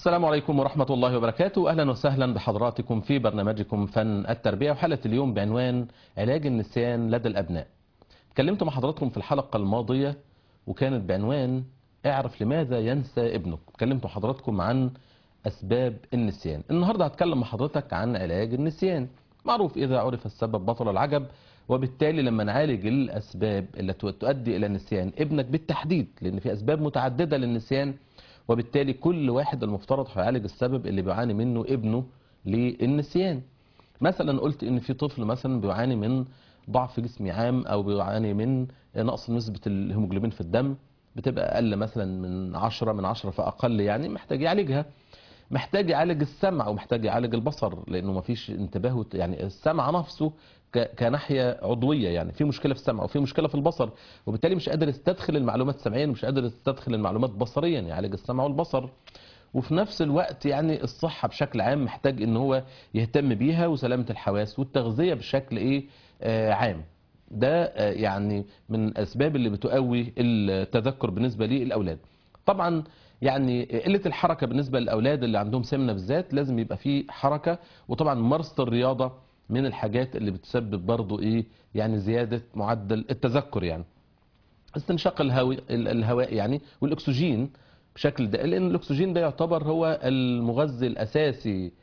السلام عليكم ورحمة الله وبركاته أهلا وسهلا بحضراتكم في برنامجكم فن التربية وحلقة اليوم بعنوان علاج النسيان لدى الأبناء اتكلمت مع حضراتكم في الحلقة الماضية وكانت بعنوان اعرف لماذا ينسى ابنك اتكلمت مع حضراتكم عن أسباب النسيان النهاردة هتكلم مع حضرتك عن علاج النسيان معروف إذا عرف السبب بطل العجب وبالتالي لما نعالج الأسباب التي تؤدي إلى نسيان ابنك بالتحديد لأن في أسباب متعددة للنسيان وبالتالي كل واحد المفترض هيعالج السبب اللي بيعاني منه ابنه للنسيان مثلا قلت ان في طفل مثلا بيعاني من ضعف جسمي عام او بيعاني من نقص نسبة الهيموجلوبين في الدم بتبقى اقل مثلا من 10 من 10 فاقل يعني محتاج يعالجها محتاج يعالج السمع ومحتاج يعالج البصر لانه مفيش انتباه يعني السمع نفسه ك- كناحيه عضويه يعني في مشكله في السمع وفي مشكله في البصر وبالتالي مش قادر يستدخل المعلومات سمعيا ومش قادر يستدخل المعلومات بصريا يعالج السمع والبصر وفي نفس الوقت يعني الصحه بشكل عام محتاج ان هو يهتم بيها وسلامه الحواس والتغذيه بشكل ايه آه عام ده آه يعني من الاسباب اللي بتقوي التذكر بالنسبه للاولاد طبعا يعني قله الحركه بالنسبه للاولاد اللي عندهم سمنه بالذات لازم يبقى فيه حركه وطبعا ممارسه الرياضه من الحاجات اللي بتسبب برضو ايه يعني زياده معدل التذكر يعني استنشاق الهواء الهواء يعني والاكسجين بشكل ده لان الاكسجين ده يعتبر هو المغذي الاساسي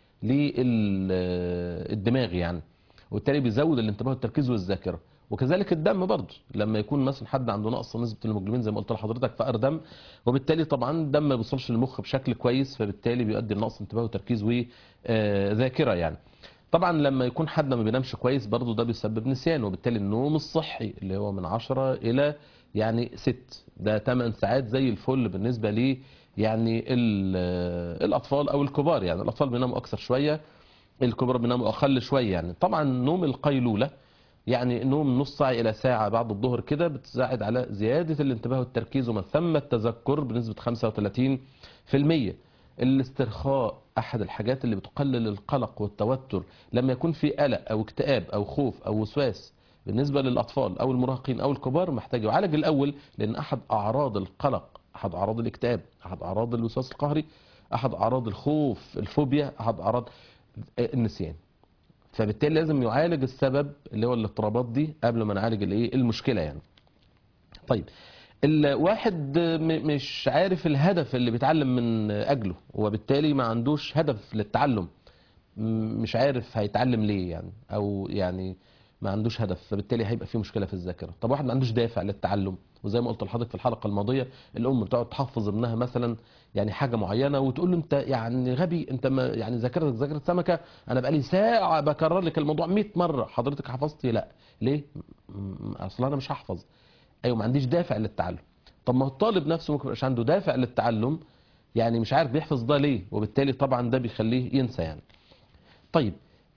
للدماغ يعني وبالتالي بيزود الانتباه والتركيز والذاكره وكذلك الدم برضه لما يكون مثلا حد عنده نقص نسبه الهيموجلوبين زي ما قلت لحضرتك فقر دم وبالتالي طبعا الدم ما بيوصلش للمخ بشكل كويس فبالتالي بيؤدي لنقص انتباه وتركيز وذاكره يعني طبعا لما يكون حد ما بينامش كويس برضه ده بيسبب نسيان وبالتالي النوم الصحي اللي هو من 10 الى يعني 6 ده 8 ساعات زي الفل بالنسبه لي يعني ال- الاطفال او الكبار يعني الاطفال بيناموا اكثر شويه الكبار بيناموا اقل شويه يعني طبعا نوم القيلوله يعني نوم نص ساعه الى ساعه بعد الظهر كده بتساعد على زياده الانتباه والتركيز ومن ثم التذكر بنسبه 35% الاسترخاء احد الحاجات اللي بتقلل القلق والتوتر لما يكون في قلق او اكتئاب او خوف او وسواس بالنسبه للاطفال او المراهقين او الكبار محتاج يعالج الاول لان احد اعراض القلق احد اعراض الاكتئاب احد اعراض الوسواس القهري احد اعراض الخوف الفوبيا احد اعراض النسيان فبالتالي لازم يعالج السبب اللي هو الاضطرابات دي قبل ما نعالج الايه المشكله يعني طيب الواحد م- مش عارف الهدف اللي بيتعلم من اجله وبالتالي ما عندوش هدف للتعلم م- مش عارف هيتعلم ليه يعني او يعني ما عندوش هدف فبالتالي هيبقى في مشكله في الذاكره طب واحد ما عندوش دافع للتعلم وزي ما قلت لحضرتك في الحلقه الماضيه الام بتقعد تحفظ ابنها مثلا يعني حاجه معينه وتقول له انت يعني غبي انت ما يعني ذاكرتك ذاكره سمكه انا بقالي ساعه بكرر لك الموضوع 100 مره حضرتك حفظتي لا ليه م- اصل انا مش هحفظ ايوه ما عنديش دافع للتعلم طب ما هو الطالب نفسه ممكن يبقاش عنده دافع للتعلم يعني مش عارف بيحفظ ده ليه وبالتالي طبعا ده بيخليه ينسى يعني طيب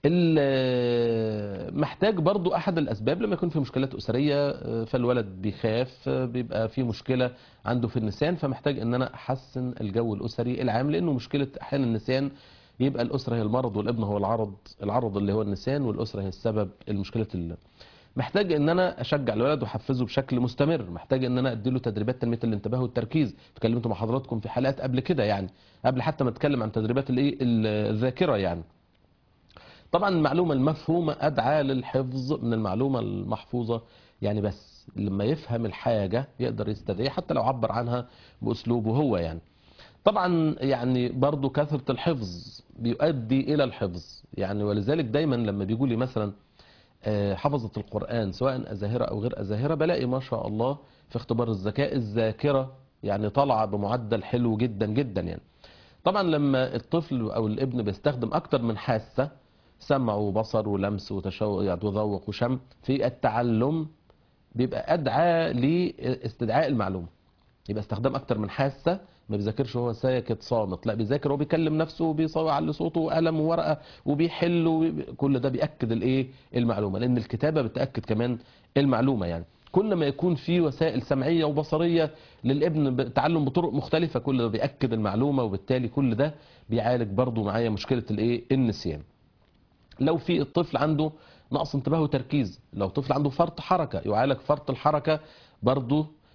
ال- محتاج برضو احد الاسباب لما يكون في مشكلات اسريه آه، فالولد بيخاف آه، بيبقى في مشكله عنده في النسيان فمحتاج ان انا احسن الجو الاسري العام لانه مشكله احيانا النسيان يبقى الاسره هي المرض والابن هو العرض العرض اللي هو النسيان والاسره هي السبب المشكله ال- محتاج ان انا اشجع الولد واحفزه بشكل مستمر محتاج ان انا اديله تدريبات تنميه الانتباه والتركيز اتكلمت مع حضراتكم في حلقات قبل كده يعني قبل حتى ما اتكلم عن تدريبات الايه الذاكره يعني طبعا المعلومة المفهومة أدعى للحفظ من المعلومة المحفوظة يعني بس لما يفهم الحاجة يقدر يستدعيها حتى لو عبر عنها بأسلوبه هو يعني طبعا يعني برضو كثرة الحفظ بيؤدي إلى الحفظ يعني ولذلك دايما لما بيقول لي مثلا آه، حفظت القرآن سواء أزاهرة أو غير أزاهرة بلاقي ما شاء الله في اختبار الذكاء الذاكرة يعني طالعة بمعدل حلو جدا جدا يعني طبعا لما الطفل أو الابن بيستخدم أكتر من حاسة سمع وبصر ولمس وتشوق يعني وذوق وشم في التعلم بيبقى أدعى لاستدعاء المعلومة يبقى استخدام أكتر من حاسة ما بيذاكرش هو ساكت صامت لا بيذاكر هو بيكلم نفسه وبيصوع على صوته وقلم وورقه وبيحل وبي... كل ده بياكد الايه المعلومه لان الكتابه بتاكد كمان المعلومه يعني كل ما يكون في وسائل سمعيه وبصريه للابن بتعلم بطرق مختلفه كل ده بياكد المعلومه وبالتالي كل ده بيعالج برضو معايا مشكله الايه النسيان لو في الطفل عنده نقص انتباه وتركيز لو طفل عنده فرط حركه يعالج فرط الحركه برضو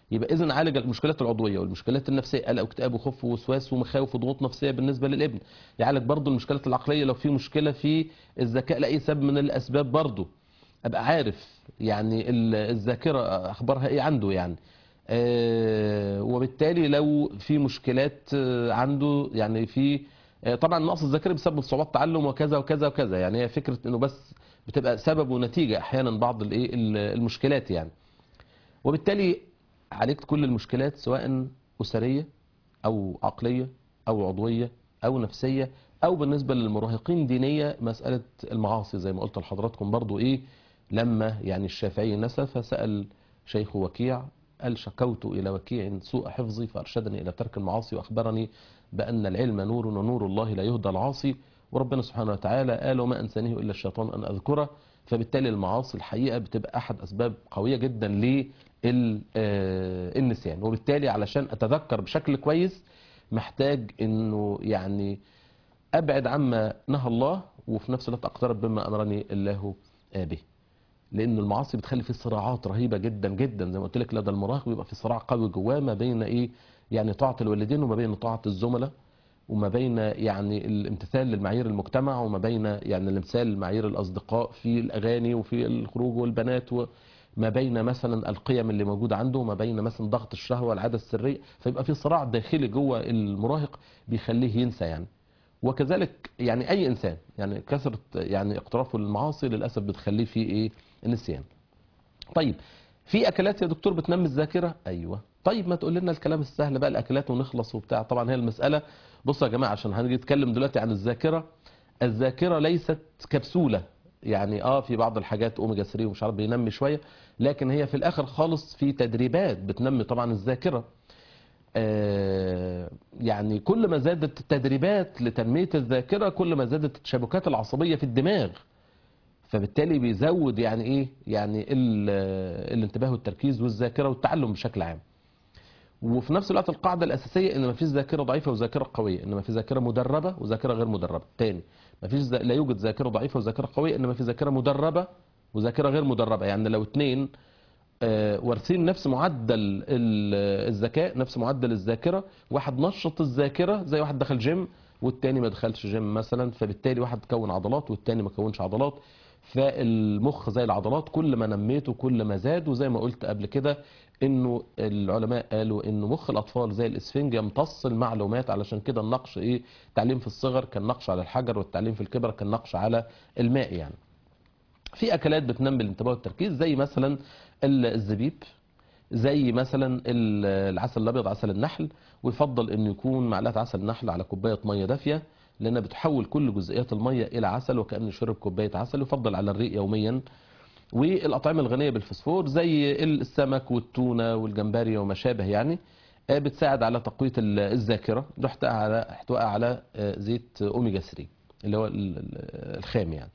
يبقى اذا عالج المشكلات العضويه والمشكلات النفسيه قلق واكتئاب وخوف ووسواس ومخاوف وضغوط نفسيه بالنسبه للابن يعالج برضه المشكلات العقليه لو في مشكله في الذكاء لاي سبب من الاسباب برضه ابقى عارف يعني ال- الذاكره اخبارها ايه عنده يعني آه، وبالتالي لو في مشكلات آه، عنده يعني في آه، طبعا نقص الذاكره بسبب صعوبات تعلم وكذا وكذا وكذا يعني هي فكره انه بس بتبقى سبب ونتيجه احيانا بعض الايه ال- المشكلات يعني وبالتالي عالجت كل المشكلات سواء اسريه او عقليه او عضويه او نفسيه او بالنسبه للمراهقين دينيه مساله المعاصي زي ما قلت لحضراتكم برضو ايه لما يعني الشافعي نسى فسال شيخ وكيع قال شكوت الى وكيع سوء حفظي فارشدني الى ترك المعاصي واخبرني بان العلم نور ونور الله لا يهدى العاصي وربنا سبحانه وتعالى قال وما انسانيه الا الشيطان ان اذكره فبالتالي المعاصي الحقيقه بتبقى احد اسباب قويه جدا للنسيان وبالتالي علشان اتذكر بشكل كويس محتاج انه يعني ابعد عما نهى الله وفي نفس الوقت اقترب بما امرني الله به لان المعاصي بتخلي في صراعات رهيبه جدا جدا زي ما قلت لك لدى المراهق بيبقى في صراع قوي جواه ما بين ايه يعني طاعه الوالدين وما بين طاعه الزملاء وما بين يعني الامتثال للمعايير المجتمع وما بين يعني الامتثال لمعايير الاصدقاء في الاغاني وفي الخروج والبنات وما بين مثلا القيم اللي موجوده عنده وما بين مثلا ضغط الشهوه والعاده السريه فيبقى في صراع داخلي جوه المراهق بيخليه ينسى يعني وكذلك يعني اي انسان يعني كثره يعني اقترافه للمعاصي للاسف بتخليه في ايه النسيان طيب في اكلات يا دكتور بتنمي الذاكره ايوه طيب ما تقول لنا الكلام السهل بقى الاكلات ونخلص وبتاع طبعا هي المساله بصوا يا جماعه عشان هنيجي نتكلم دلوقتي عن الذاكره الذاكره ليست كبسوله يعني اه في بعض الحاجات اوميجا 3 ومش عارف بينمي شويه لكن هي في الاخر خالص في تدريبات بتنمي طبعا الذاكره آه، يعني كل ما زادت التدريبات لتنمية الذاكرة كل ما زادت التشابكات العصبية في الدماغ فبالتالي بيزود يعني ايه يعني ال- الانتباه والتركيز والذاكرة والتعلم بشكل عام وفي نفس الوقت القاعدة الأساسية إن ما فيش ذاكرة ضعيفة وذاكرة قوية إنما في ذاكرة مدربة وذاكرة غير مدربة تاني ما فيش ذا- لا يوجد ذاكرة ضعيفة وذاكرة قوية إنما في ذاكرة مدربة وذاكرة غير مدربة يعني لو اتنين آه، وارثين نفس معدل ال- الذكاء نفس معدل الذاكره واحد نشط الذاكره زي واحد دخل جيم والتاني ما دخلش جيم مثلا فبالتالي واحد كون عضلات والتاني ما كونش عضلات فالمخ زي العضلات كل ما نميته كل ما زاد وزي ما قلت قبل كده انه العلماء قالوا انه مخ الاطفال زي الاسفنج يمتص المعلومات علشان كده النقش ايه تعليم في الصغر كان نقش على الحجر والتعليم في الكبر كان نقش على الماء يعني في اكلات بتنمي الانتباه والتركيز زي مثلا ال- الزبيب زي مثلا ال- العسل الابيض عسل النحل ويفضل انه يكون معلقه عسل نحل على كوبايه ميه دافيه لانها بتحول كل جزئيات الميه الى عسل وكانه شرب كوبايه عسل يفضل على الريق يوميا والاطعمه الغنيه بالفوسفور زي السمك والتونه والجمبري وما شابه يعني آه، بتساعد على تقويه ال- الذاكره ده احتوائها على احتوائها على آه، زيت اوميجا 3 اللي هو ال- ال- الخام يعني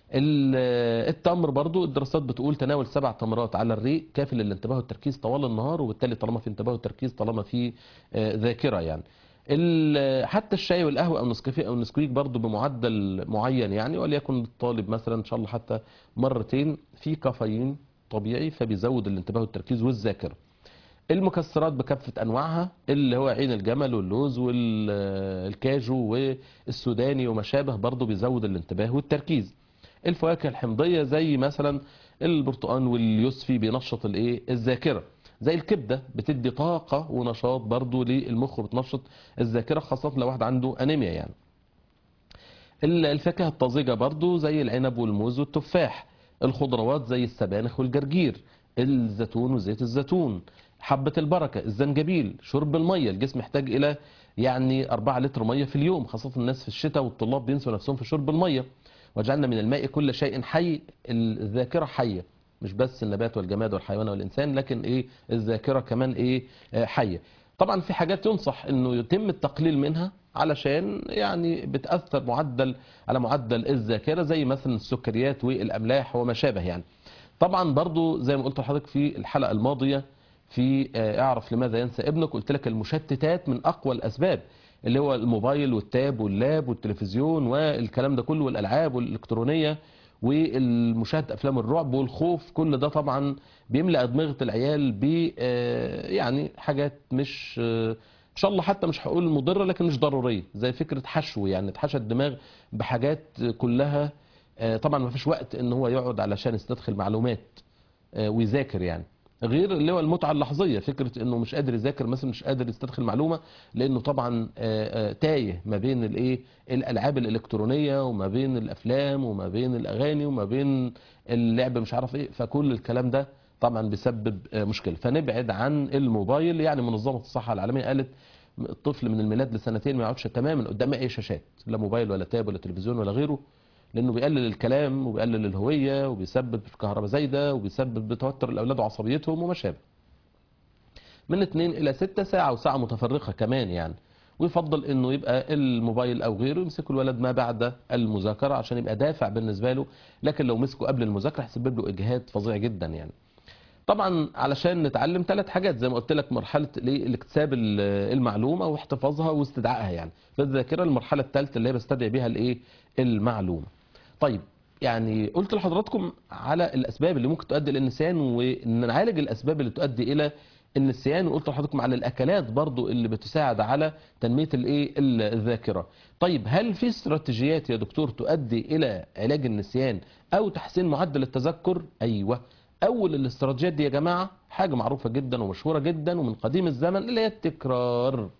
ال- التمر برضو الدراسات بتقول تناول سبع تمرات على الريق كافي للانتباه والتركيز طوال النهار وبالتالي طالما في انتباه وتركيز طالما في آه، ذاكره يعني ال- حتى الشاي والقهوه او النسكافيه او النسكويك برضو بمعدل معين يعني وليكن الطالب مثلا ان شاء الله حتى مرتين في كافيين طبيعي فبيزود الانتباه والتركيز والذاكره المكسرات بكافة أنواعها اللي هو عين الجمل واللوز والكاجو والسوداني وما شابه برضه بيزود الانتباه والتركيز الفواكه الحمضية زي مثلا البرتقال واليوسفي بينشط الايه الذاكرة زي الكبدة بتدي طاقة ونشاط برضه للمخ وبتنشط الذاكرة خاصة لو واحد عنده أنيميا يعني ال- الفاكهة الطازجة برضو زي العنب والموز والتفاح الخضروات زي السبانخ والجرجير الزيتون وزيت الزيتون حبة البركة الزنجبيل شرب المية الجسم محتاج إلى يعني 4 لتر مية في اليوم خاصة الناس في الشتاء والطلاب بينسوا نفسهم في شرب المية وجعلنا من الماء كل شيء حي الذاكرة حية مش بس النبات والجماد والحيوان والإنسان لكن إيه الذاكرة كمان إيه آه، حية طبعا في حاجات ينصح انه يتم التقليل منها علشان يعني بتاثر معدل على معدل الذاكره زي مثلا السكريات والاملاح وما شابه يعني طبعا برضو زي ما قلت لحضرتك في الحلقه الماضيه في آه، اعرف لماذا ينسى ابنك قلت لك المشتتات من اقوى الاسباب اللي هو الموبايل والتاب واللاب والتلفزيون والكلام ده كله والالعاب والالكترونيه والمشاهده افلام الرعب والخوف كل ده طبعا بيملأ ادمغه العيال ب آه، يعني حاجات مش آه، ان شاء الله حتى مش هقول مضره لكن مش ضروريه زي فكره حشو يعني اتحشى الدماغ بحاجات كلها آه، طبعا ما فيش وقت ان هو يقعد علشان يستدخل معلومات آه، ويذاكر يعني غير اللي هو المتعه اللحظيه فكره انه مش قادر يذاكر مثلا مش قادر يستدخل معلومه لانه طبعا آه، آه، تايه ما بين الايه الالعاب الالكترونيه وما بين الافلام وما بين الاغاني وما بين اللعب مش عارف ايه فكل الكلام ده طبعا بيسبب آه، مشكله فنبعد عن الموبايل يعني منظمه الصحه العالميه قالت الطفل من الميلاد لسنتين ما يقعدش تماما قدام اي شاشات لا موبايل ولا تاب ولا تلفزيون ولا غيره لانه بيقلل الكلام وبيقلل الهويه وبيسبب كهرباء زايده وبيسبب بتوتر الاولاد وعصبيتهم وما شابه من 2 الى 6 ساعه وساعه متفرقه كمان يعني ويفضل انه يبقى الموبايل او غيره يمسكه الولد ما بعد المذاكره عشان يبقى دافع بالنسبه له لكن لو مسكه قبل المذاكره هيسبب له اجهاد فظيع جدا يعني طبعا علشان نتعلم ثلاث حاجات زي ما قلت لك مرحله الايه الاكتساب ال- المعلومه واحتفاظها واستدعائها يعني فالذاكره المرحله الثالثه اللي هي بستدعي بيها الايه المعلومه طيب يعني قلت لحضراتكم على الاسباب اللي ممكن تؤدي للنسيان ونعالج الاسباب اللي تؤدي الى النسيان وقلت لحضراتكم على الاكلات برضو اللي بتساعد على تنميه الايه الذاكره طيب هل في استراتيجيات يا دكتور تؤدي الى علاج النسيان او تحسين معدل التذكر ايوه اول الاستراتيجيات دي يا جماعه حاجه معروفه جدا ومشهوره جدا ومن قديم الزمن اللي هي التكرار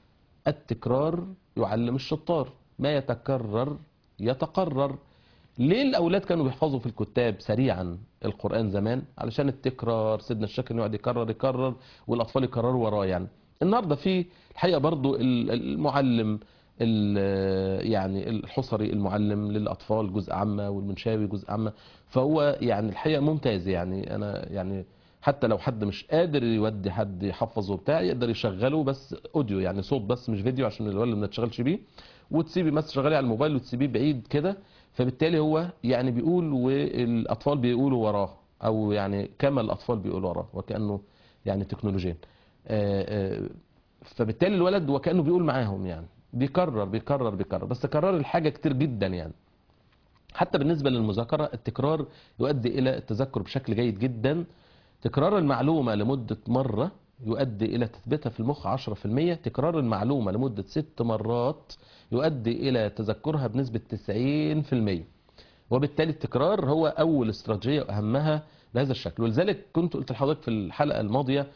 التكرار يعلم الشطار ما يتكرر يتقرر ليه الاولاد كانوا بيحفظوا في الكتاب سريعا القران زمان علشان التكرار سيدنا الشاكر يقعد يكرر يكرر والاطفال يكرروا وراه يعني النهارده في الحقيقه برضو ال- المعلم ال- يعني الحصري المعلم للاطفال جزء عامه والمنشاوي جزء عامه فهو يعني الحقيقه ممتاز يعني انا يعني حتى لو حد مش قادر يودي حد يحفظ وبتاع يقدر يشغله بس اوديو يعني صوت بس مش فيديو عشان الولد ما يتشغلش بيه وتسيبي بس شغالي على الموبايل وتسيبيه بعيد كده فبالتالي هو يعني بيقول والاطفال بيقولوا وراه او يعني كما الاطفال بيقولوا وراه وكانه يعني تكنولوجيا آه، آه، فبالتالي الولد وكانه بيقول معاهم يعني بيكرر بيكرر بيكرر بس كرر الحاجه كتير جدا يعني حتى بالنسبه للمذاكره التكرار يؤدي الى التذكر بشكل جيد جدا تكرار المعلومه لمده مره يؤدي الى تثبيتها في المخ 10% تكرار المعلومه لمده ست مرات يؤدي الى تذكرها بنسبه 90% وبالتالي التكرار هو اول استراتيجيه واهمها بهذا الشكل ولذلك كنت قلت لحضرتك في الحلقه الماضيه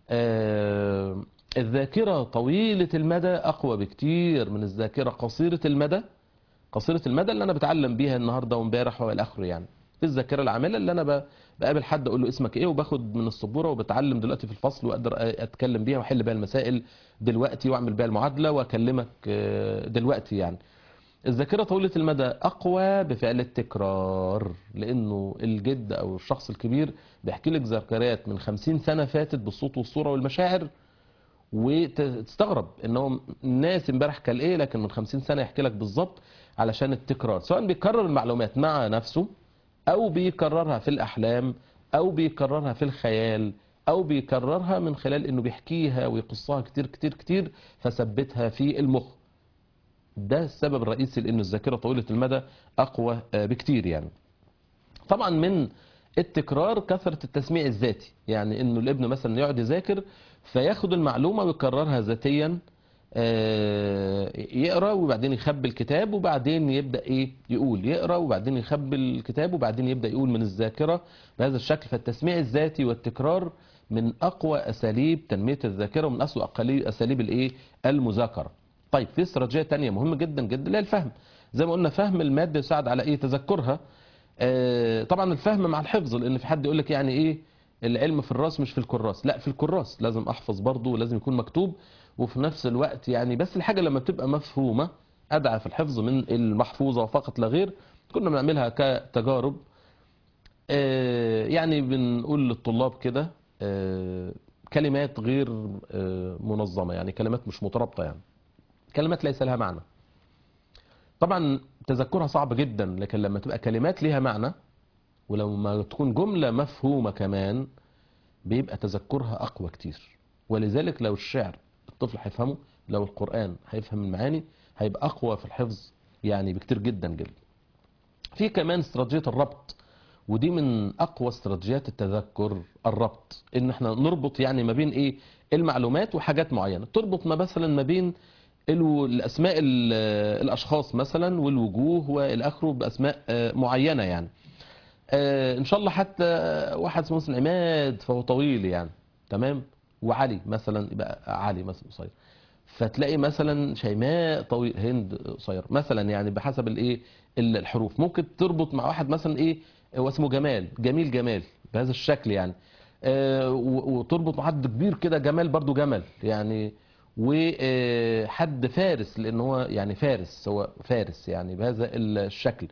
آه، الذاكره طويله المدى اقوى بكتير من الذاكره قصيره المدى قصيره المدى اللي انا بتعلم بيها النهارده وامبارح والى اخره يعني في الذاكره العامله اللي انا ب- بقابل حد اقول له اسمك ايه وباخد من السبوره وبتعلم دلوقتي في الفصل واقدر اتكلم بيها واحل بيها المسائل دلوقتي واعمل بيها المعادله واكلمك آه، دلوقتي يعني الذاكره طويله المدى اقوى بفعل التكرار لانه الجد او الشخص الكبير بيحكي لك ذكريات من خمسين سنه فاتت بالصوت والصوره والمشاعر وتستغرب ان هو الناس امبارح كان ايه لكن من 50 سنه يحكي لك بالظبط علشان التكرار سواء بيكرر المعلومات مع نفسه او بيكررها في الاحلام او بيكررها في الخيال او بيكررها من خلال انه بيحكيها ويقصها كتير كتير كتير فثبتها في المخ ده السبب الرئيسي لان الذاكره طويله المدى اقوى آه، بكتير يعني طبعا من التكرار كثرة التسميع الذاتي يعني انه الابن مثلا يقعد يذاكر فياخد المعلومة ويكررها ذاتيا آه، يقرا وبعدين يخبي الكتاب وبعدين يبدا ايه يقول يقرا وبعدين يخبي الكتاب وبعدين يبدا يقول من الذاكره بهذا الشكل فالتسميع الذاتي والتكرار من اقوى اساليب تنميه الذاكره ومن اسوأ أقالي- اساليب الايه المذاكره طيب في استراتيجيه تانية مهمه جدا جدا اللي هي الفهم زي ما قلنا فهم الماده يساعد على ايه تذكرها آه، طبعا الفهم مع الحفظ لان في حد يقول لك يعني ايه العلم في الراس مش في الكراس لا في الكراس لازم احفظ برضه ولازم يكون مكتوب وفي نفس الوقت يعني بس الحاجه لما بتبقى مفهومه ادعى في الحفظ من المحفوظه فقط لا غير كنا بنعملها كتجارب آه، يعني بنقول للطلاب كده آه، كلمات غير آه، منظمه يعني كلمات مش مترابطه يعني كلمات ليس لها معنى طبعا تذكرها صعب جدا لكن لما تبقى كلمات ليها معنى ولما تكون جملة مفهومة كمان بيبقى تذكرها أقوى كتير ولذلك لو الشعر الطفل هيفهمه لو القرآن هيفهم المعاني هيبقى أقوى في الحفظ يعني بكتير جدا جدا في كمان استراتيجيه الربط ودي من اقوى استراتيجيات التذكر الربط ان احنا نربط يعني ما بين ايه المعلومات وحاجات معينه تربط ما مثلا ما بين الو- الاسماء ال- الاشخاص مثلا والوجوه والى اخره باسماء آه، معينه يعني آه، ان شاء الله حتى واحد اسمه مثلا عماد فهو طويل يعني تمام وعلي مثلا يبقى علي مثلا قصير فتلاقي مثلا شيماء طويل هند قصير مثلا يعني بحسب الايه ال- الحروف ممكن تربط مع واحد مثلا ايه هو اسمه جمال جميل جمال بهذا الشكل يعني آه، و- وتربط مع حد كبير كده جمال برضو جمل يعني وحد فارس لان هو يعني فارس هو فارس يعني بهذا الشكل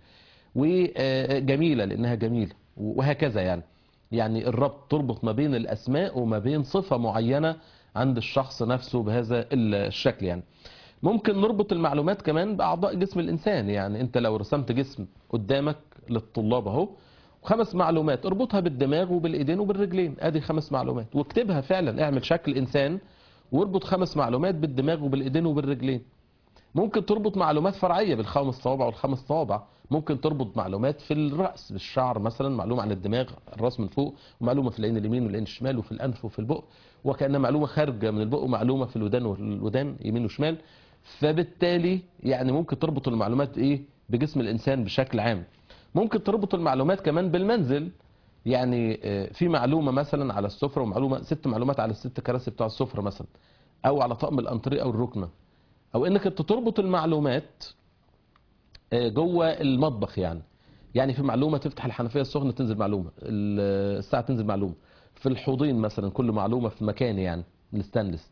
وجميله لانها جميله وهكذا يعني يعني الربط تربط ما بين الاسماء وما بين صفه معينه عند الشخص نفسه بهذا الشكل يعني ممكن نربط المعلومات كمان باعضاء جسم الانسان يعني انت لو رسمت جسم قدامك للطلاب اهو خمس معلومات اربطها بالدماغ وبالايدين وبالرجلين ادي خمس معلومات واكتبها فعلا اعمل شكل انسان واربط خمس معلومات بالدماغ وبالايدين وبالرجلين ممكن تربط معلومات فرعيه بالخمس صوابع والخمس صوابع ممكن تربط معلومات في الراس بالشعر مثلا معلومه عن الدماغ الراس من فوق ومعلومه في العين اليمين والعين الشمال وفي الانف وفي البق وكانها معلومه خارجه من البق ومعلومه في الودان والودان يمين وشمال فبالتالي يعني ممكن تربط المعلومات ايه بجسم الانسان بشكل عام ممكن تربط المعلومات كمان بالمنزل يعني آه، في معلومه مثلا على السفره ومعلومه ست معلومات على الست كراسي بتوع السفره مثلا او على طقم الانتريه او الركنه او انك انت تربط المعلومات آه، جوه المطبخ يعني يعني في معلومه تفتح الحنفيه السخنه تنزل معلومه ال- الساعه تنزل معلومه في الحوضين مثلا كل معلومه في مكان يعني الستانلس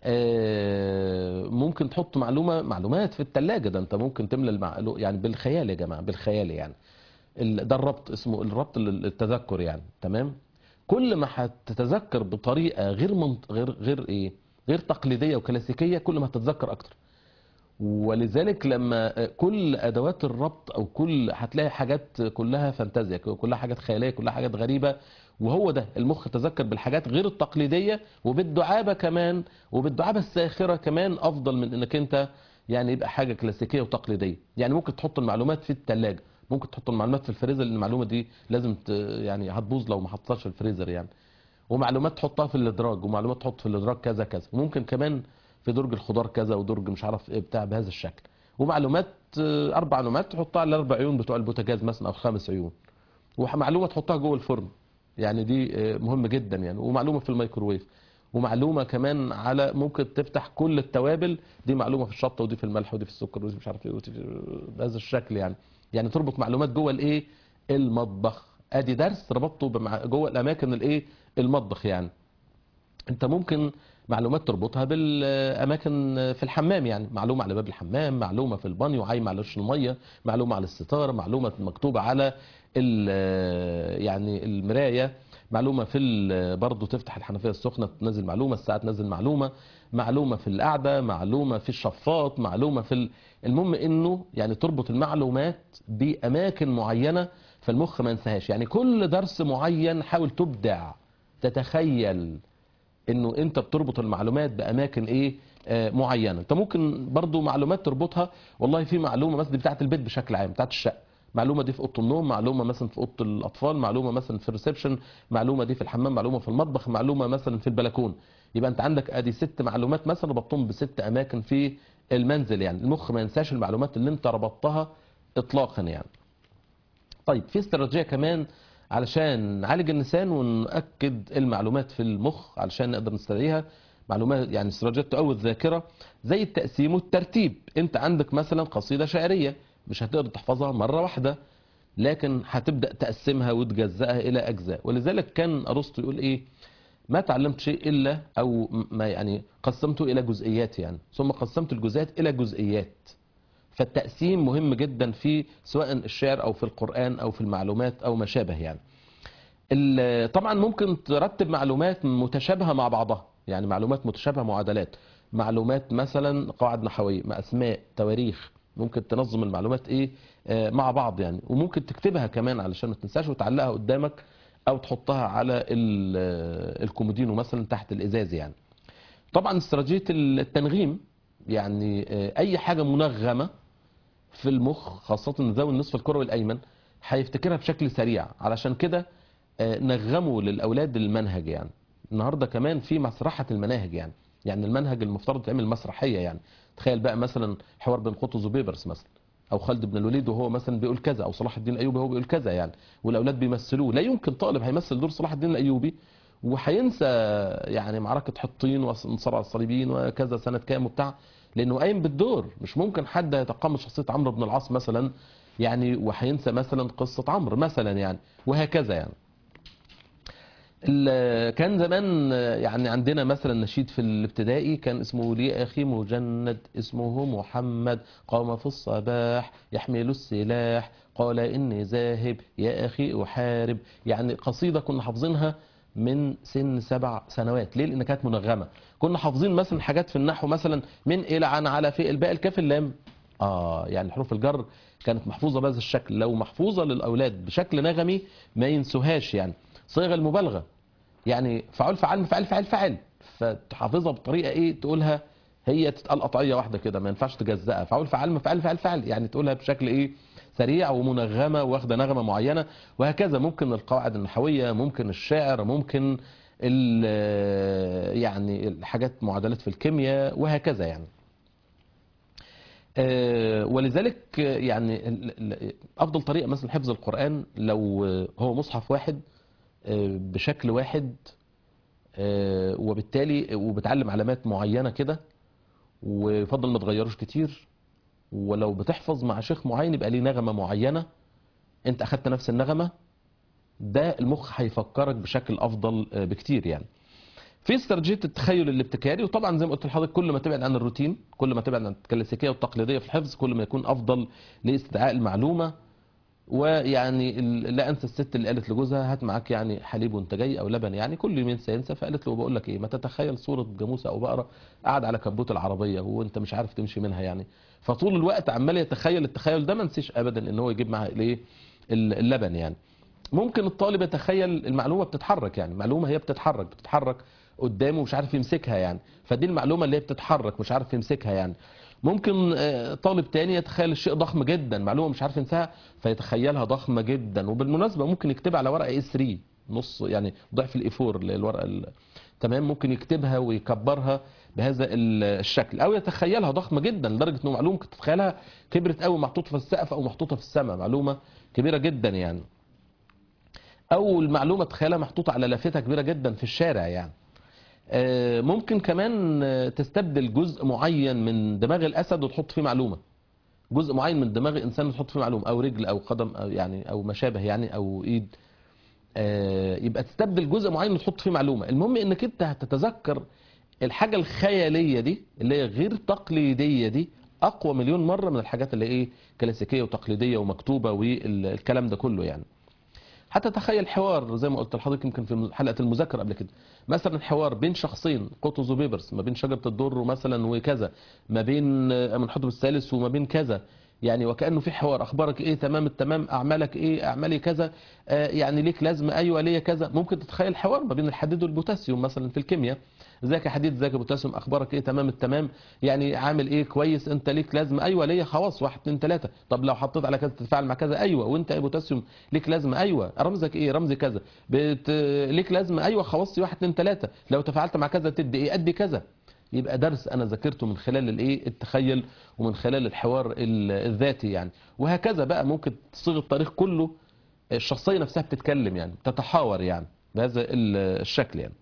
آه، ممكن تحط معلومه معلومات في الثلاجه ده انت ممكن تملى المعلو يعني بالخيال يا جماعه بالخيال يعني ال- ده الربط اسمه الربط للتذكر يعني تمام كل ما هتتذكر بطريقه غير منط... غير غير ايه غير تقليديه وكلاسيكيه كل ما هتتذكر اكتر ولذلك لما كل ادوات الربط او كل هتلاقي حاجات كلها فانتازيا كلها حاجات خياليه كلها حاجات غريبه وهو ده المخ تذكر بالحاجات غير التقليديه وبالدعابه كمان وبالدعابه الساخره كمان افضل من انك انت يعني يبقى حاجه كلاسيكيه وتقليديه يعني ممكن تحط المعلومات في الثلاجه ممكن تحط المعلومات في الفريزر لان المعلومه دي لازم ت... يعني هتبوظ لو ما حطيتهاش في الفريزر يعني ومعلومات تحطها في الادراج ومعلومات تحط في الادراج كذا كذا وممكن كمان في درج الخضار كذا ودرج مش عارف ايه بتاع بهذا الشكل ومعلومات آه، اربع معلومات تحطها على الاربع عيون بتوع البوتاجاز مثلا او خمس عيون ومعلومه تحطها جوه الفرن يعني دي آه، مهم جدا يعني ومعلومه في الميكروويف ومعلومه كمان على ممكن تفتح كل التوابل دي معلومه في الشطه ودي في الملح ودي في السكر ودي مش عارف ايه ودي في- بهذا الشكل يعني يعني تربط معلومات جوه الايه المطبخ ادي درس ربطته بمع... جوه الاماكن الايه المطبخ يعني انت ممكن معلومات تربطها بالاماكن في الحمام يعني معلومه على باب الحمام معلومه في البانيو عايمه على وش الميه معلومه على الستاره معلومه مكتوبه على ال- يعني المرايه معلومه في ال- برضه تفتح الحنفيه السخنه تنزل معلومه الساعه تنزل معلومه معلومه في القعده معلومه في الشفاط معلومه في ال- المهم انه يعني تربط المعلومات باماكن معينه فالمخ ما ينساهاش يعني كل درس معين حاول تبدع تتخيل انه انت بتربط المعلومات باماكن ايه آه معينه انت ممكن برضو معلومات تربطها والله في معلومه مثلا دي بتاعه البيت بشكل عام بتاعه الشقه معلومه دي في اوضه النوم معلومه مثلا في اوضه الاطفال معلومه مثلا في الريسبشن معلومه دي في الحمام معلومه في المطبخ معلومه مثلا في البلكون يبقى انت عندك ادي ست معلومات مثلا ربطتهم بست اماكن في المنزل يعني المخ ما ينساش المعلومات اللي انت ربطتها اطلاقا يعني طيب في استراتيجيه كمان علشان نعالج اللسان ونأكد المعلومات في المخ علشان نقدر نستدعيها معلومات يعني استراتيجيات تقوي الذاكره زي التقسيم والترتيب انت عندك مثلا قصيده شعريه مش هتقدر تحفظها مره واحده لكن هتبدا تقسمها وتجزأها الى اجزاء ولذلك كان ارسطو يقول ايه ما تعلمت شيء الا او ما يعني قسمته الى جزئيات يعني ثم قسمت الجزئيات الى جزئيات فالتقسيم مهم جدا في سواء الشعر او في القرآن او في المعلومات او ما شابه يعني ال- طبعا ممكن ترتب معلومات متشابهة مع بعضها يعني معلومات متشابهة معادلات معلومات مثلا قواعد نحوية مع اسماء تواريخ ممكن تنظم المعلومات ايه آه، مع بعض يعني وممكن تكتبها كمان علشان ما تنساش وتعلقها قدامك او تحطها على ال- آه، الكومودينو مثلا تحت الازاز يعني طبعا استراتيجية التنغيم يعني آه، اي حاجة منغمة في المخ خاصة ذوي النصف الكروي الأيمن هيفتكرها بشكل سريع علشان كده آه، نغموا للأولاد المنهج يعني النهاردة كمان في مسرحة المناهج يعني يعني المنهج المفترض تعمل مسرحية يعني تخيل بقى مثلا حوار بين قطز وبيبرس مثلا او خالد بن الوليد وهو مثلا بيقول كذا او صلاح الدين الايوبي وهو بيقول كذا يعني والاولاد بيمثلوه لا يمكن طالب هيمثل دور صلاح الدين الايوبي وهينسى يعني معركه حطين وانصار على الصليبيين وكذا سنه كام وبتاع لانه قايم بالدور مش ممكن حد يتقمص شخصيه عمرو بن العاص مثلا يعني وهينسى مثلا قصه عمرو مثلا يعني وهكذا يعني ال- كان زمان يعني عندنا مثلا نشيد في الابتدائي كان اسمه لي اخي مجند اسمه محمد قام في الصباح يحمل السلاح قال اني ذاهب يا اخي احارب يعني قصيده كنا حافظينها من سن سبع سنوات ليه لان كانت منغمه كنا حافظين مثلا حاجات في النحو مثلا من الى عن على في الباء الكاف اللام اه يعني حروف الجر كانت محفوظه بهذا الشكل لو محفوظه للاولاد بشكل نغمي ما ينسوهاش يعني صيغ المبالغه يعني فعل فعل فعل فعل فعل فتحافظها بطريقه ايه تقولها هي تتقال قطعيه واحده كده ما ينفعش تجزأها فعل فعل فعل فعل فعل يعني تقولها بشكل ايه سريع ومنغمه واخده نغمه معينه وهكذا ممكن القواعد النحويه ممكن الشعر ممكن ال- يعني الحاجات معادلات في الكيمياء وهكذا يعني آه، ولذلك آه، يعني ال- ال- افضل طريقه مثلا حفظ القران لو آه، هو مصحف واحد آه، بشكل واحد آه، وبالتالي وبتعلم علامات معينه كده ويفضل ما تغيروش كتير ولو بتحفظ مع شيخ معين يبقى ليه نغمه معينه انت اخدت نفس النغمه ده المخ هيفكرك بشكل افضل آه، بكتير يعني في استراتيجيه التخيل الابتكاري وطبعا زي ما قلت لحضرتك كل ما تبعد عن الروتين كل ما تبعد عن الكلاسيكيه والتقليديه في الحفظ كل ما يكون افضل لاستدعاء المعلومه ويعني ال- لا انسى الست اللي قالت لجوزها هات معاك يعني حليب وانت جاي او لبن يعني كل يومين سينسى فقالت له بقول لك ايه ما تتخيل صوره جاموسه او بقره قاعد على كبوت العربيه وانت مش عارف تمشي منها يعني فطول الوقت عمال يتخيل التخيل ده ما نسيش ابدا ان هو يجيب معاها الايه ال- اللبن يعني ممكن الطالب يتخيل المعلومه بتتحرك يعني معلومه هي بتتحرك بتتحرك قدامه مش عارف يمسكها يعني فدي المعلومه اللي هي بتتحرك مش عارف يمسكها يعني ممكن آه، طالب تاني يتخيل الشيء ضخم جدا معلومه مش عارف ينساها فيتخيلها ضخمه جدا وبالمناسبه ممكن يكتبها على ورقه اي 3 نص يعني ضعف الاي 4 اللي هي الورقه ال- تمام ممكن يكتبها ويكبرها بهذا ال- الشكل او يتخيلها ضخمه جدا لدرجه انه معلومه ممكن تتخيلها كبرت قوي محطوطه في السقف او محطوطه في السماء معلومه كبيره جدا يعني او المعلومه تخيلها محطوطه على لافته كبيره جدا في الشارع يعني آه، ممكن كمان آه، تستبدل جزء معين من دماغ الاسد وتحط فيه معلومه جزء معين من دماغ الانسان وتحط فيه معلومه او رجل او قدم او يعني او ما شابه يعني او ايد آه، يبقى تستبدل جزء معين وتحط فيه معلومه المهم انك انت هتتذكر الحاجه الخياليه دي اللي هي غير تقليديه دي اقوى مليون مره من الحاجات اللي ايه كلاسيكيه وتقليديه ومكتوبه والكلام ده كله يعني حتى تخيل حوار زي ما قلت لحضرتك يمكن في حلقه المذاكره قبل كده مثلا حوار بين شخصين قطز وبيبرس ما بين شجره الدر مثلا وكذا ما بين آه، منحدر الثالث وما بين كذا يعني وكانه في حوار اخبارك ايه تمام التمام اعمالك ايه اعمالي كذا آه يعني ليك لازمه ايوه ليا كذا ممكن تتخيل حوار ما بين الحديد والبوتاسيوم مثلا في الكيمياء ازيك يا حديد ازيك يا بوتاسيوم اخبارك ايه تمام التمام يعني عامل ايه كويس انت ليك لازمه ايوه ليا خلاص واحد اتنين تلاته طب لو حطيت على كذا تتفاعل مع كذا ايوه وانت يا بوتاسيوم ليك لازمه ايوه رمزك ايه رمزي كذا بت... ليك لازمه ايوه خلاص واحد اتنين تلاته لو تفاعلت مع كذا تدي ايه ادي كذا يبقى درس انا ذاكرته من خلال الايه التخيل ومن خلال الحوار ال- الذاتي يعني وهكذا بقى ممكن تصيغ التاريخ كله الشخصيه نفسها بتتكلم يعني تتحاور يعني بهذا ال- الشكل يعني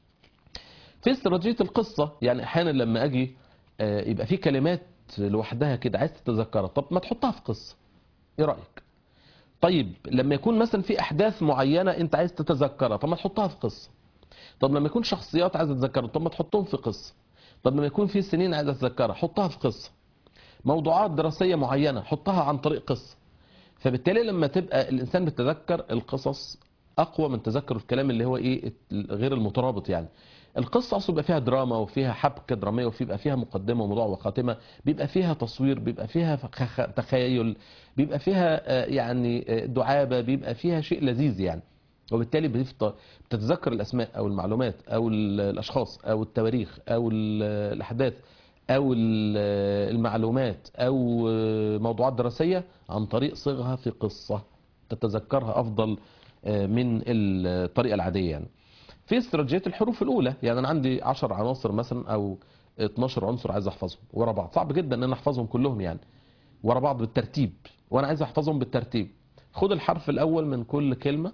في استراتيجيه القصه يعني احيانا لما اجي آه، يبقى في كلمات لوحدها كده عايز تتذكرها طب ما تحطها في قصه ايه رايك طيب لما يكون مثلا في احداث معينه انت عايز تتذكرها طب ما تحطها في قصه طب لما يكون شخصيات عايز تتذكرها طب ما تحطهم في قصه طب لما يكون في سنين عايز تتذكرها حطها في قصه موضوعات دراسيه معينه حطها عن طريق قصه فبالتالي لما تبقى الانسان بيتذكر القصص اقوى من تذكر الكلام اللي هو ايه غير المترابط يعني القصه اصلا بيبقى فيها دراما وفيها حبكه دراميه وبيبقى فيها مقدمه وموضوع وخاتمه بيبقى فيها تصوير بيبقى فيها فخ- تخيل بيبقى فيها آه، يعني آه، دعابه بيبقى فيها شيء لذيذ يعني وبالتالي بتفت- بتتذكر الاسماء او المعلومات او ال- الاشخاص او التواريخ او ال- الاحداث او ال- المعلومات او موضوعات دراسية عن طريق صيغها في قصة تتذكرها افضل من الطريقة العادية يعني في استراتيجية الحروف الاولى يعني انا عندي 10 عناصر مثلا او 12 عنصر عايز احفظهم ورا بعض صعب جدا ان انا احفظهم كلهم يعني ورا بعض بالترتيب وانا عايز احفظهم بالترتيب خد الحرف الاول من كل كلمة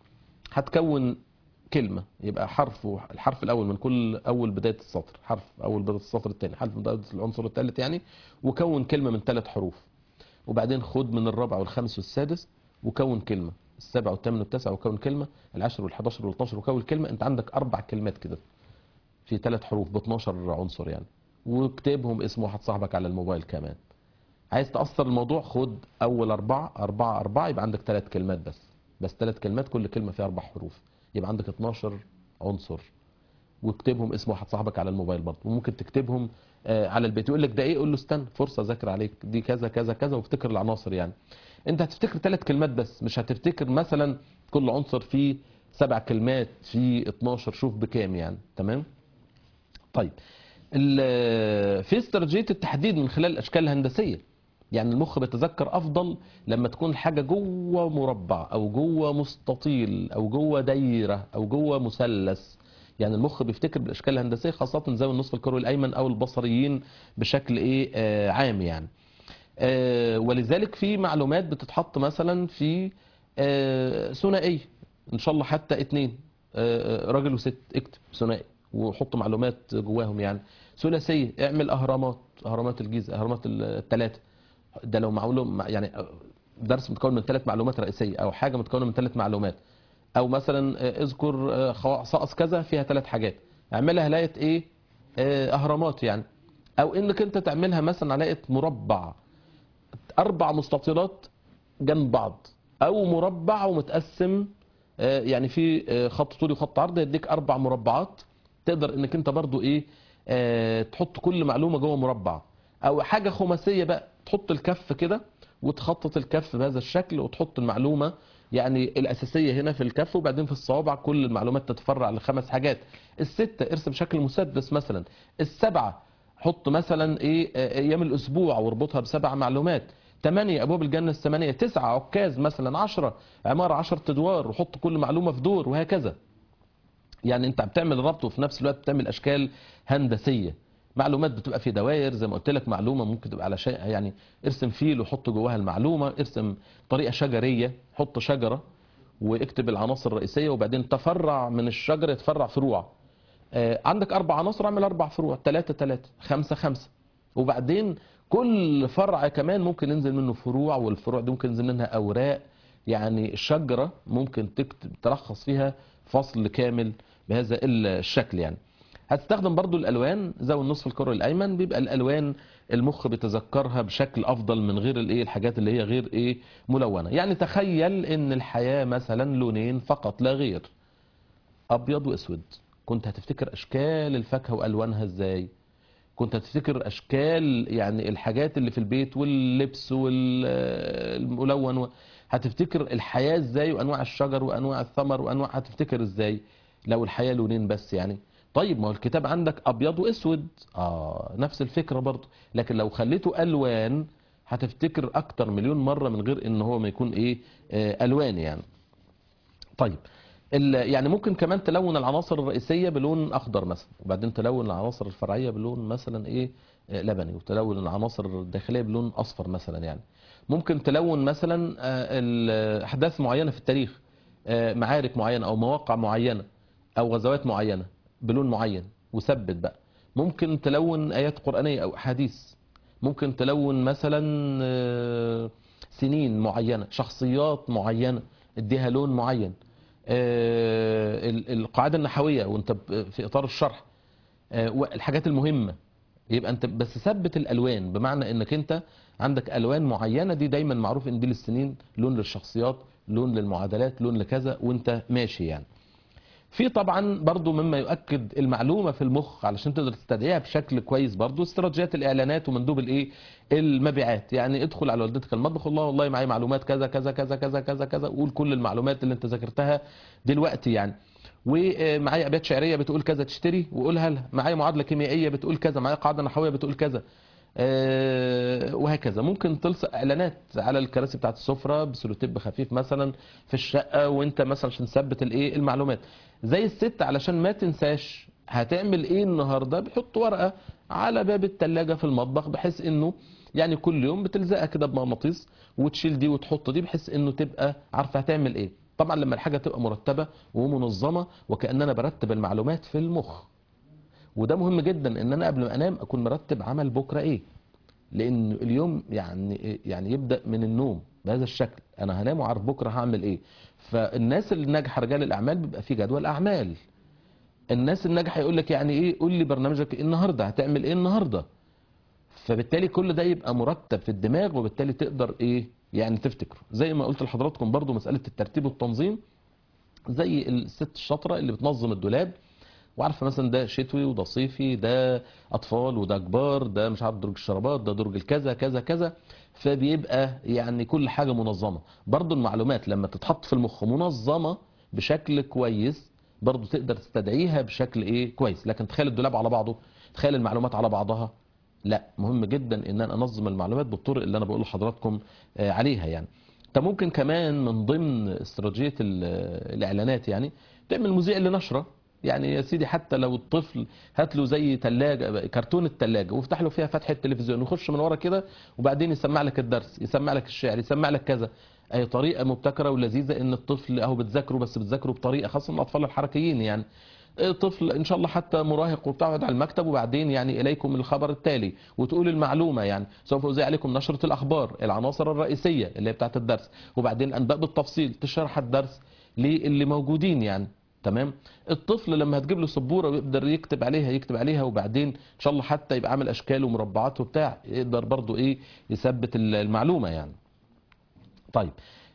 هتكون كلمة يبقى حرف الحرف الأول من كل أول بداية السطر حرف أول بداية السطر الثاني حرف من بداية العنصر الثالث يعني وكون كلمة من ثلاث حروف وبعدين خد من الرابع والخامس والسادس وكون كلمة السابع والثامن والتاسع وكون كلمة العاشر والحداشر والاتناشر وكون كلمة أنت عندك أربع كلمات كده في ثلاث حروف ب 12 عنصر يعني واكتبهم اسم واحد صاحبك على الموبايل كمان عايز تأثر الموضوع خد أول أربعة أربعة أربعة يبقى عندك ثلاث كلمات بس بس ثلاث كلمات كل كلمة فيها أربع حروف يبقى عندك 12 عنصر واكتبهم اسم واحد صاحبك على الموبايل برضه وممكن تكتبهم آه، على البيت يقول لك ده ايه قول له استنى فرصه ذاكر عليك دي كذا كذا كذا وافتكر العناصر يعني انت هتفتكر ثلاث كلمات بس مش هتفتكر مثلا كل عنصر فيه سبع كلمات في 12 شوف بكام يعني تمام طيب ال- في استراتيجيه التحديد من خلال الاشكال الهندسيه يعني المخ بيتذكر افضل لما تكون حاجه جوه مربع او جوه مستطيل او جوه دايره او جوه مثلث يعني المخ بيفتكر بالاشكال الهندسيه خاصه ذوي النصف الكروي الايمن او البصريين بشكل ايه آه عام يعني آه ولذلك في معلومات بتتحط مثلا في آه ثنائيه ان شاء الله حتى اتنين آه راجل وست اكتب ثنائي وحط معلومات جواهم يعني ثلاثيه اعمل اهرامات اهرامات الجيزه اهرامات الثلاثه ده لو معلوم يعني درس متكون من ثلاث معلومات رئيسيه او حاجه متكونه من ثلاث معلومات او مثلا آه، اذكر آه، خصائص كذا فيها ثلاث حاجات اعملها هلاقي ايه آه، اهرامات يعني او انك انت تعملها مثلا على مربع اربع مستطيلات جنب بعض او مربع ومتقسم آه، يعني في آه، خط طولي وخط عرض يديك اربع مربعات تقدر انك انت برضو ايه آه، تحط كل معلومه جوه مربع او حاجه خماسيه بقى تحط الكف كده وتخطط الكف بهذا الشكل وتحط المعلومه يعني الاساسيه هنا في الكف وبعدين في الصوابع كل المعلومات تتفرع لخمس حاجات السته ارسم شكل مسدس مثلا السبعه حط مثلا ايه آه، ايام الاسبوع واربطها بسبع معلومات ثمانية أبواب الجنة الثمانية تسعة عكاز مثلا عشرة عمارة عشرة أدوار وحط كل معلومة في دور وهكذا يعني أنت بتعمل ربط وفي نفس الوقت بتعمل أشكال هندسية معلومات بتبقى في دوائر زي ما قلت لك معلومة ممكن تبقى على شيء يعني ارسم فيل وحط جواها المعلومة ارسم طريقة شجرية حط شجرة واكتب العناصر الرئيسية وبعدين تفرع من الشجرة يتفرع فروع آه، عندك أربع عناصر اعمل أربع فروع ثلاثة ثلاثة خمسة خمسة وبعدين كل فرع كمان ممكن ينزل منه فروع والفروع دي ممكن ينزل منها أوراق يعني الشجرة ممكن تكتب تلخص فيها فصل كامل بهذا الشكل يعني هتستخدم برضو الالوان ذوي النصف الكروي الايمن بيبقى الالوان المخ بيتذكرها بشكل افضل من غير الايه الحاجات اللي هي غير ايه ملونه يعني تخيل ان الحياه مثلا لونين فقط لا غير ابيض واسود كنت هتفتكر اشكال الفاكهه والوانها ازاي كنت هتفتكر اشكال يعني الحاجات اللي في البيت واللبس والملون و... هتفتكر الحياه ازاي وانواع الشجر وانواع الثمر وانواع هتفتكر ازاي لو الحياه لونين بس يعني طيب ما هو الكتاب عندك ابيض واسود اه نفس الفكره برضه لكن لو خليته الوان هتفتكر اكتر مليون مره من غير ان هو ما يكون ايه آه الوان يعني طيب ال- يعني ممكن كمان تلون العناصر الرئيسيه بلون اخضر مثلا وبعدين تلون العناصر الفرعيه بلون مثلا ايه آه، لبني وتلون العناصر الداخليه بلون اصفر مثلا يعني ممكن تلون مثلا آه، ال- احداث معينه في التاريخ آه، معارك معينه او مواقع معينه او غزوات معينه بلون معين وثبت بقى ممكن تلون ايات قرانيه او احاديث ممكن تلون مثلا آه، سنين معينه شخصيات معينه اديها لون معين آه، ال- القاعده النحويه وانت ب- في اطار الشرح آه، والحاجات المهمه يبقى انت بس ثبت الالوان بمعنى انك انت عندك الوان معينه دي دايما معروف ان دي للسنين لون للشخصيات لون للمعادلات لون لكذا وانت ماشي يعني في طبعا برضو مما يؤكد المعلومه في المخ علشان تقدر تستدعيها بشكل كويس برضو استراتيجيات الاعلانات ومندوب الايه المبيعات يعني ادخل على والدتك المطبخ والله والله معايا معلومات كذا كذا كذا كذا كذا كذا وقول كل المعلومات اللي انت ذاكرتها دلوقتي يعني ومعايا ابيات شعريه بتقول كذا تشتري وقولها لها معايا معادله كيميائيه بتقول كذا معايا قاعده نحويه بتقول كذا آه، وهكذا ممكن تلصق اعلانات على الكراسي بتاعت السفره بسلوتيب خفيف مثلا في الشقه وانت مثلا عشان تثبت الايه المعلومات زي الست علشان ما تنساش هتعمل ايه النهارده بيحط ورقه على باب الثلاجه في المطبخ بحيث انه يعني كل يوم بتلزقها كده بمغناطيس وتشيل دي وتحط دي بحيث انه تبقى عارفه هتعمل ايه طبعا لما الحاجه تبقى مرتبه ومنظمه وكاننا برتب المعلومات في المخ وده مهم جدا ان انا قبل ما انام اكون مرتب عمل بكره ايه لان اليوم يعني يعني يبدا من النوم بهذا الشكل انا هنام وعارف بكره هعمل ايه فالناس اللي ناجحه رجال الاعمال بيبقى في جدول اعمال الناس الناجحه يقول لك يعني ايه قول لي برنامجك إيه النهارده هتعمل ايه النهارده فبالتالي كل ده يبقى مرتب في الدماغ وبالتالي تقدر ايه يعني تفتكره زي ما قلت لحضراتكم برضو مساله الترتيب والتنظيم زي الست الشاطره اللي بتنظم الدولاب وعارفه مثلا ده شتوي وده صيفي ده اطفال وده كبار ده مش عارف درج الشرابات ده درج الكذا كذا كذا فبيبقى يعني كل حاجه منظمه برضو المعلومات لما تتحط في المخ منظمه بشكل كويس برضو تقدر تستدعيها بشكل ايه كويس لكن تخيل الدولاب على بعضه تخيل المعلومات على بعضها لا مهم جدا ان انا انظم المعلومات بالطرق اللي انا بقول لحضراتكم آه، عليها يعني انت ممكن كمان من ضمن استراتيجيه ال- الاعلانات يعني تعمل مذيع لنشره يعني يا سيدي حتى لو الطفل هات له زي ثلاجه كرتون الثلاجه وافتح له فيها فتحه تلفزيون ويخش من ورا كده وبعدين يسمع لك الدرس يسمع لك الشعر يسمع لك كذا اي طريقه مبتكره ولذيذه ان الطفل اهو بتذاكره بس بتذاكره بطريقه خاصه الاطفال الحركيين يعني طفل ان شاء الله حتى مراهق وبتقعد على المكتب وبعدين يعني اليكم الخبر التالي وتقول المعلومه يعني سوف اوزع عليكم نشره الاخبار العناصر الرئيسيه اللي هي بتاعت الدرس وبعدين الانباء بالتفصيل تشرح الدرس للي موجودين يعني تمام الطفل لما هتجيب له سبوره ويقدر يكتب عليها يكتب عليها وبعدين ان شاء الله حتى يبقى عامل اشكال ومربعات وبتاع يقدر برضو ايه يثبت المعلومه يعني طيب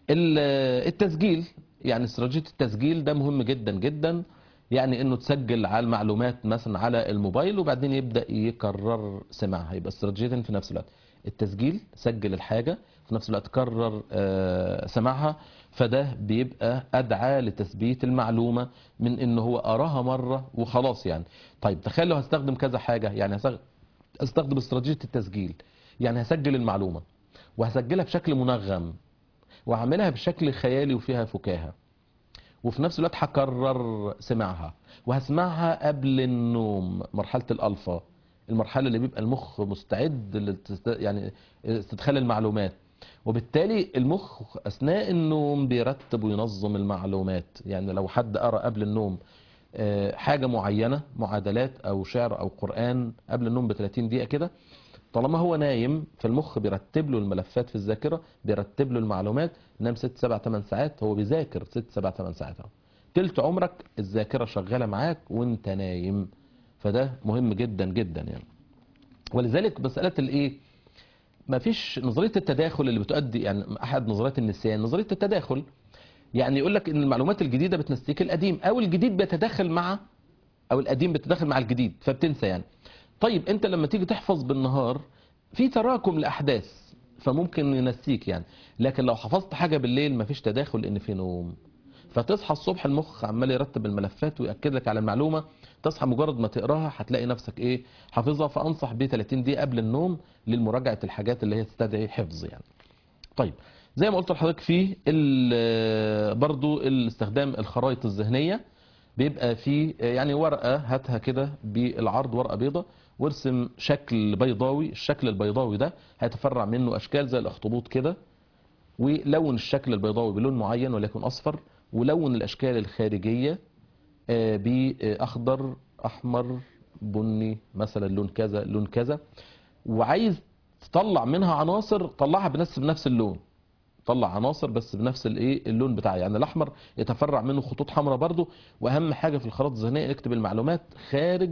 ال- التسجيل يعني استراتيجيه التسجيل ده مهم جدا جدا يعني انه تسجل على المعلومات مثلا على الموبايل وبعدين يبدا يكرر سماعها يبقى استراتيجيتين في نفس الوقت التسجيل سجل الحاجه في نفس الوقت كرر آه، سماعها فده بيبقى ادعى لتثبيت المعلومه من ان هو قراها مره وخلاص يعني طيب تخيل لو هستخدم كذا حاجه يعني هستخ- استخدم استراتيجيه التسجيل يعني هسجل المعلومه وهسجلها بشكل منغم وهعملها بشكل خيالي وفيها فكاهه وفي نفس الوقت هكرر سماعها وهسمعها قبل النوم مرحله الالفا المرحله اللي بيبقى المخ مستعد للاست- يعني استدخال المعلومات وبالتالي المخ اثناء النوم بيرتب وينظم المعلومات يعني لو حد قرا قبل النوم آه، حاجه معينه معادلات او شعر او قران قبل النوم ب 30 دقيقه كده طالما هو نايم فالمخ بيرتب له الملفات في الذاكره بيرتب له المعلومات نام 6 7 8 ساعات هو بيذاكر 6 7 8 ساعات اهو تلت عمرك الذاكره شغاله معاك وانت نايم فده مهم جدا جدا يعني ولذلك مساله الايه ما فيش نظريه التداخل اللي بتؤدي يعني احد نظريات النسيان نظريه التداخل يعني يقول لك ان المعلومات الجديده بتنسيك القديم او الجديد بيتداخل مع او القديم بيتداخل مع الجديد فبتنسى يعني طيب انت لما تيجي تحفظ بالنهار في تراكم لاحداث فممكن ينسيك يعني لكن لو حفظت حاجه بالليل مفيش تداخل لان في نوم فتصحى الصبح المخ عمال يرتب الملفات ويأكد لك على المعلومة تصحى مجرد ما تقراها هتلاقي نفسك ايه حافظها فانصح ب 30 دقيقة قبل النوم لمراجعة الحاجات اللي هي تستدعي حفظ يعني طيب زي ما قلت لحضرتك في ال- برضو الاستخدام الخرائط الذهنية بيبقى في يعني ورقة هاتها كده بالعرض ورقة بيضة وارسم شكل بيضاوي الشكل البيضاوي ده هيتفرع منه اشكال زي الاخطبوط كده ولون الشكل البيضاوي بلون معين وليكن اصفر ولون الاشكال الخارجيه آه، باخضر احمر بني مثلا لون كذا لون كذا وعايز تطلع منها عناصر طلعها بنفس بنفس اللون طلع عناصر بس بنفس الايه اللون بتاعها يعني الاحمر يتفرع منه خطوط حمراء برضو واهم حاجه في الخرائط الذهنيه اكتب المعلومات خارج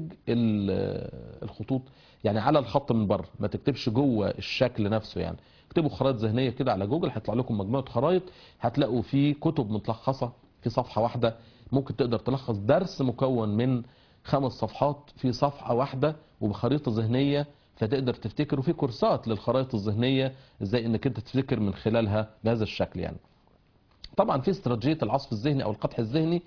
ال- الخطوط يعني على الخط من بره ما تكتبش جوه الشكل نفسه يعني اكتبوا خرائط ذهنيه كده على جوجل هيطلع لكم مجموعه خرائط هتلاقوا في كتب متلخصه في صفحه واحده ممكن تقدر تلخص درس مكون من خمس صفحات في صفحه واحده وبخريطه ذهنيه فتقدر تفتكر وفي كورسات للخرائط الذهنيه ازاي انك انت تفتكر من خلالها بهذا الشكل يعني طبعا في استراتيجيه العصف الذهني او القطح الذهني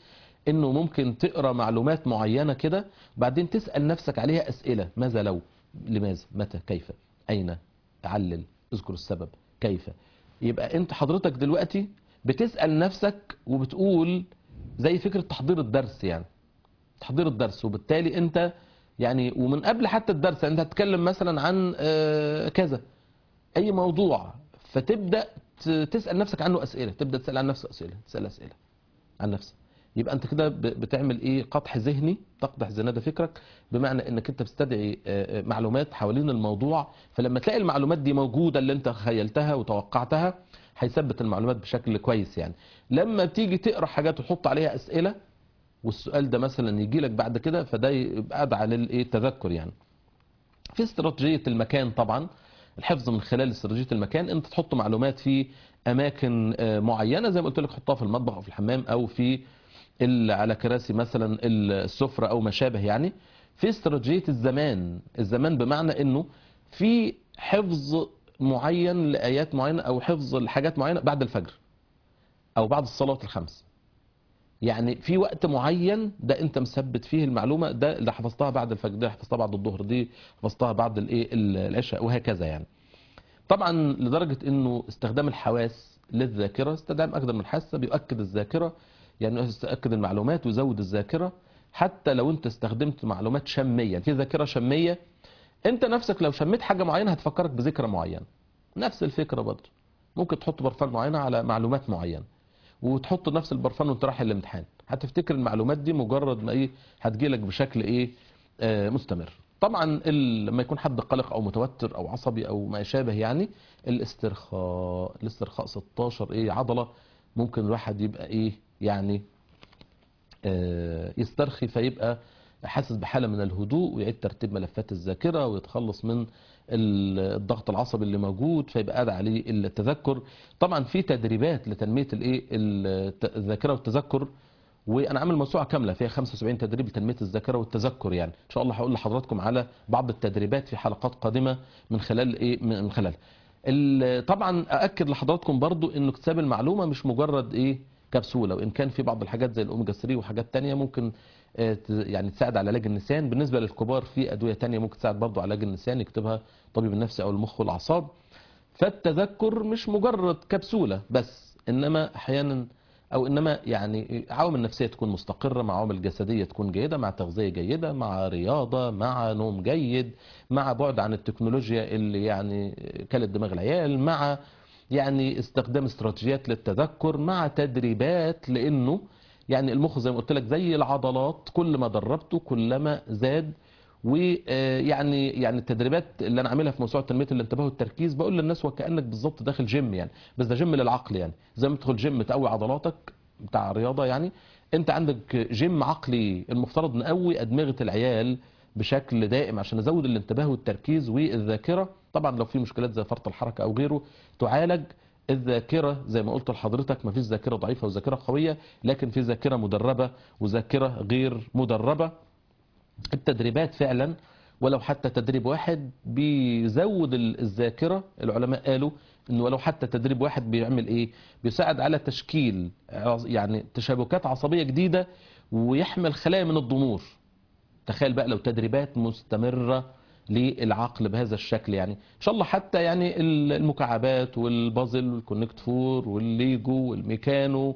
انه ممكن تقرا معلومات معينه كده بعدين تسال نفسك عليها اسئله ماذا لو لماذا متى كيف اين علل اذكر السبب كيف يبقى انت حضرتك دلوقتي بتسال نفسك وبتقول زي فكره تحضير الدرس يعني تحضير الدرس وبالتالي انت يعني ومن قبل حتى الدرس انت هتتكلم مثلا عن آه، كذا اي موضوع فتبدا ت- تسال نفسك عنه اسئله تبدا تسال عن نفسك اسئله تسال اسئله عن نفسك يبقى انت كده ب- بتعمل ايه قطح ذهني تقدح زناد فكرك بمعنى انك انت بتستدعي آه، آه، معلومات حوالين الموضوع فلما تلاقي المعلومات دي موجوده اللي انت خيلتها وتوقعتها هيثبت المعلومات بشكل كويس يعني لما بتيجي تقرا حاجات وتحط عليها اسئله والسؤال ده مثلا يجي لك بعد كده فده يبقى ادعى للايه التذكر يعني في استراتيجيه المكان طبعا الحفظ من خلال استراتيجيه المكان انت تحط معلومات في اماكن آه، معينه زي ما قلت لك حطها في المطبخ او في الحمام او في ال- على كراسي مثلا السفره او ما شابه يعني في استراتيجيه الزمان الزمان بمعنى انه في حفظ معين لايات معينه او حفظ لحاجات معينه بعد الفجر او بعد الصلوات الخمس يعني في وقت معين ده انت مثبت فيه المعلومه ده اللي حفظتها بعد الفجر ده حفظتها بعد الظهر دي حفظتها بعد الايه العشاء وهكذا يعني طبعا لدرجه انه استخدام الحواس للذاكره استخدام اقدم من حاسه بيؤكد الذاكره يعني يؤكد المعلومات ويزود الذاكره حتى لو انت استخدمت معلومات شميه في ذاكره شميه انت نفسك لو شميت حاجه معينه هتفكرك بذكرى معينه نفس الفكره برضه ممكن تحط برفان معينه على معلومات معينه وتحط نفس البرفان وانت رايح الامتحان هتفتكر المعلومات دي مجرد ما ايه هتجيلك بشكل ايه آه مستمر طبعا ال- لما يكون حد قلق او متوتر او عصبي او ما شابه يعني الاسترخاء الاسترخاء 16 ايه عضله ممكن الواحد يبقى ايه يعني آه، يسترخي فيبقى حاسس بحاله من الهدوء ويعيد ترتيب ملفات الذاكره ويتخلص من ال- الضغط العصبي اللي موجود فيبقى قاعد عليه التذكر طبعا في تدريبات لتنميه الايه الت- الذاكره والتذكر وانا عامل موسوعه كامله فيها 75 تدريب لتنميه الذاكره والتذكر يعني ان شاء الله هقول لحضراتكم على بعض التدريبات في حلقات قادمه من خلال ايه من خلالها ال- طبعا ااكد لحضراتكم برضو ان اكتساب المعلومه مش مجرد ايه كبسوله وان كان في بعض الحاجات زي الاوميجا 3 وحاجات تانية ممكن آه، ت- يعني تساعد على علاج النسيان بالنسبه للكبار في ادويه تانية ممكن تساعد برضو على علاج النسيان يكتبها طبيب النفسي او المخ والاعصاب فالتذكر مش مجرد كبسوله بس انما احيانا او انما يعني عوامل نفسيه تكون مستقره مع عوامل جسديه تكون جيده مع تغذيه جيده مع رياضه مع نوم جيد مع بعد عن التكنولوجيا اللي يعني كلت دماغ العيال مع يعني استخدام استراتيجيات للتذكر مع تدريبات لانه يعني المخ زي ما قلت لك زي العضلات كل ما دربته كلما زاد ويعني يعني التدريبات اللي انا عاملها في موسوعه تنميه الانتباه والتركيز بقول للناس وكانك بالظبط داخل جيم يعني بس ده جيم للعقل يعني زي ما تدخل جيم تقوي عضلاتك بتاع رياضه يعني انت عندك جيم عقلي المفترض نقوي ادمغه العيال بشكل دائم عشان نزود الانتباه والتركيز والذاكره طبعا لو في مشكلات زي فرط الحركه او غيره تعالج الذاكره زي ما قلت لحضرتك ما فيش ذاكره ضعيفه وذاكره قويه لكن في ذاكره مدربه وذاكره غير مدربه التدريبات فعلا ولو حتى تدريب واحد بيزود ال- الذاكره العلماء قالوا انه ولو حتى تدريب واحد بيعمل ايه بيساعد على تشكيل عص- يعني تشابكات عصبيه جديده ويحمل خلايا من الضمور تخيل بقى لو تدريبات مستمرة للعقل بهذا الشكل يعني ان شاء الله حتى يعني المكعبات والبازل والكونكت فور والليجو والميكانو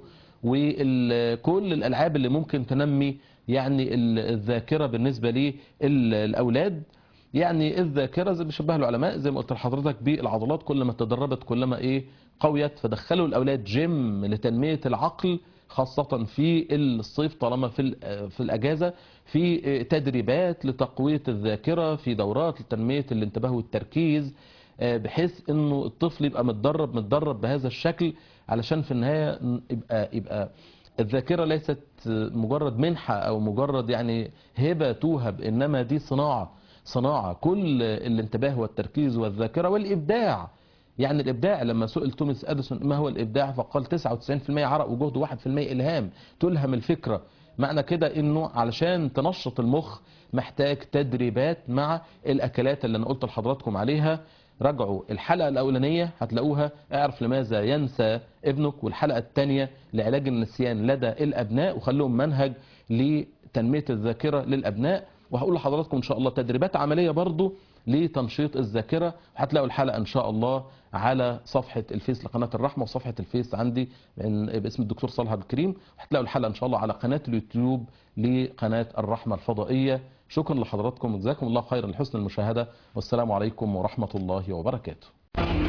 وكل الالعاب اللي ممكن تنمي يعني ال- الذاكرة بالنسبة للاولاد يعني الذاكرة زي ما بيشبهها العلماء زي ما قلت لحضرتك بالعضلات كل ما تدربت كلما ايه قويت فدخلوا الاولاد جيم لتنمية العقل خاصة في الصيف طالما في ال- في الاجازة في تدريبات لتقوية الذاكرة في دورات لتنمية الانتباه والتركيز آه، بحيث انه الطفل يبقى متدرب متدرب بهذا الشكل علشان في النهاية يبقى يبقى الذاكرة ليست مجرد منحة او مجرد يعني هبة توهب انما دي صناعة صناعة كل الانتباه والتركيز والذاكرة والابداع يعني الابداع لما سئل توماس اديسون ما هو الابداع فقال 99% عرق وجهد و1% الهام تلهم الفكره معنى كده انه علشان تنشط المخ محتاج تدريبات مع الاكلات اللي انا قلت لحضراتكم عليها راجعوا الحلقة الأولانية هتلاقوها اعرف لماذا ينسى ابنك والحلقة الثانية لعلاج النسيان لدى الأبناء وخلوهم منهج لتنمية الذاكرة للأبناء وهقول لحضراتكم إن شاء الله تدريبات عملية برضو لتنشيط الذاكرة وهتلاقوا الحلقة إن شاء الله على صفحة الفيس لقناة الرحمة وصفحة الفيس عندي من باسم الدكتور صالح عبد الكريم وهتلاقوا الحلقة إن شاء الله على قناة اليوتيوب لقناة الرحمة الفضائية شكرا لحضراتكم وجزاكم الله خيرا لحسن المشاهدة والسلام عليكم ورحمة الله وبركاته